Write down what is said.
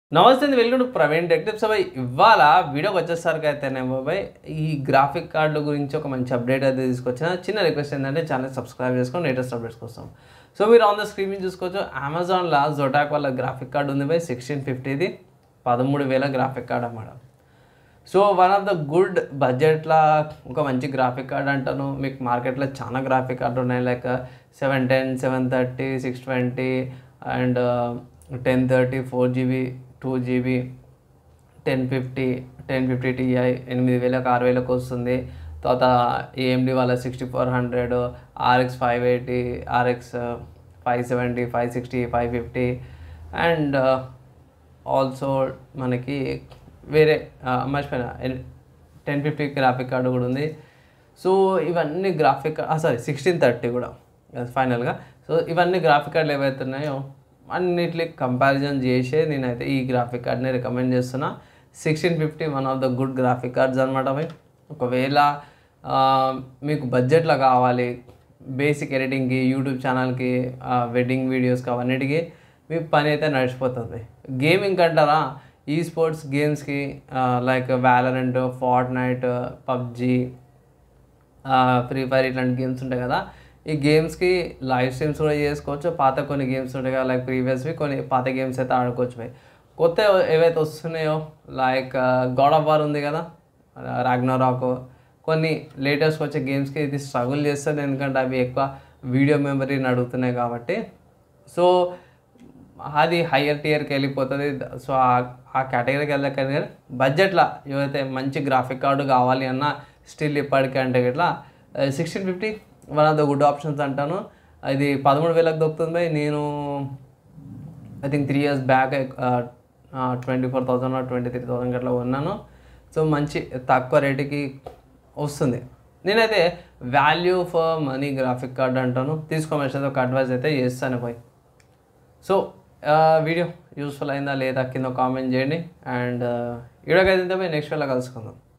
నమస్తే welcome to Praveen టెక్టిప్స్ అబ్బాయి ఇవాళ వీడియోకి వచ్చేసరికి అయితేనే బాబాయ్ ఈ గ్రాఫిక్ కార్డుల గురించి ఒక మంచి అప్డేట్ అయితే తీసుకొచ్చిన చిన్న రిక్వెస్ట్ ఏంటంటే ఛానల్ సబ్స్క్రైబ్ చేసుకొని లేటెస్ట్ అప్డేట్స్ కోసం సో మీరు ఆన్ ద స్క్రీన్ మీద చూసుకోవచ్చు అమెజాన్లో జొటాక్ వాళ్ళ గ్రాఫిక్ కార్డు ఉంది బై సిక్స్టీన్ ఫిఫ్టీది పదమూడు వేల గ్రాఫిక్ కార్డ్ అన్నమాట so one of the good బడ్జెట్లో ఒక మంచి గ్రాఫిక్ కార్డ్ అంటాను మీకు మార్కెట్లో చాలా గ్రాఫిక్ కార్డు ఉన్నాయి like seven ten seven thirty six twenty and ten thirty four GB two GB ten fifty ten fifty Ti ఎనిమిది వేలకు ఆరు వేలకు వస్తుంది తర్వాత ఏఎండి వాళ్ళ sixty four hundred RX five eighty RX five seventy five sixty five fifty and also మనకి వేరే ఆ, మర్చిపోయిన టెన్ ఫిఫ్టీ గ్రాఫిక్ కార్డు కూడా ఉంది సో ఇవన్నీ గ్రాఫిక్ సారీ సిక్స్టీన్ థర్టీ కూడా ఫైనల్గా సో ఇవన్నీ గ్రాఫిక్ కార్డులు ఏవైతే ఉన్నాయో అన్నిటికి కంపారిజన్ చేసే నేనైతే ఈ గ్రాఫిక్ కార్డ్ని రికమెండ్ చేస్తున్నా sixteen fifty one of the good graphic cards అనమాట అవి ఒకవేళ ఆ, మీకు బడ్జెట్లో కావాలి బేసిక్ ఎడిటింగ్కి యూట్యూబ్ ఛానల్కి వెడ్డింగ్ వీడియోస్కి అవన్నిటికీ మీ పని అయితే నడిచిపోతుంది గేమింగ్ అంటారా ఈ స్పోర్ట్స్ గేమ్స్కి like Valorant Fortnite PUBG free fire ఇట్లాంటి గేమ్స్ ఉంటాయి కదా ఈ గేమ్స్కి లైవ్ స్ట్రీమ్స్ కూడా చేసుకోవచ్చు పాత కొన్ని గేమ్స్ ఉంటాయి కదా లైక్ ప్రీవియస్వి కొన్ని పాత గేమ్స్ అయితే ఆడుకోవచ్చు పోయి కొత్త ఏవైతే వస్తున్నాయో లైక్ గాడ్ ఆఫ్ వార్ ఉంది కదా రాగ్నరాక్ కొన్ని లేటెస్ట్ వచ్చే గేమ్స్కి ఇది స్ట్రగుల్ చేస్తుంది ఎందుకంటే అవి ఎక్కువ వీడియో మెమరీని అడుగుతున్నాయి కాబట్టి సో అది హయ్యర్ టియర్కి వెళ్ళిపోతుంది సో ఆ- ఆ కేటగిరీకి వెళ్ళక కానీ బడ్జెట్లో ఏవైతే మంచి గ్రాఫిక్ కార్డు కావాలి అన్న స్టిల్ ఇప్పటికే అంటే ఇట్లా sixteen fifty one of the good options అంటాను ఇది పదమూడు వేలకు దొరుకుతుంది నేను I think three years back twenty four thousand twenty three thousand అట్లా కొన్నాను సో మంచి తక్కువ రేటుకి వస్తుంది నేనైతే value for money graphic card అంటాను తీసుకోమని ఒక అడ్వైస్ అయితే చేస్తాను పోయి సో వీడియో యూస్ఫుల్ అయిందా లేదా కింద కామెంట్ చేయండి అండ్ వీడియోకి అయితే నెక్స్ట్ వేళ కలుసుకుందాం